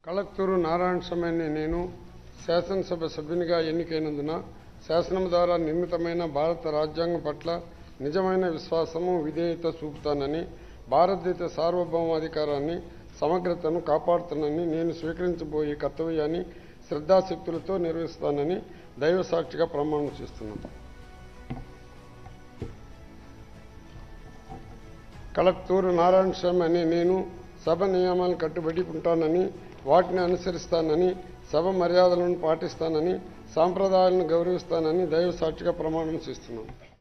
కలక్తూరు నారాయణ స్వామి అనే నేను శాసనసభ సభ్యునిగా ఎన్నికైనందున శాసనం ద్వారా నిర్మితమైన భారత రాజ్యాంగం పట్ల నిజమైన విశ్వాసము విధేయత చూపుతానని భారతదేశ సార్వభౌమాధికారాన్ని సమగ్రతను కాపాడుతానని నేను స్వీకరించబోయే కర్తవ్యాన్ని శ్రద్ధాశక్తులతో నిర్వహిస్తానని దైవ సాక్షిగా ప్రమాణం చేస్తున్నాను కలక్తూరు నారాయణ స్వామి అనే నేను సభ నియమాలను కట్టుబడి ఉంటానని వాటిని అనుసరిస్తానని సభ మర్యాదలను పాటిస్తానని సాంప్రదాయాలను గౌరవిస్తానని దైవ సాక్షిగా ప్రమాణం చేస్తున్నాను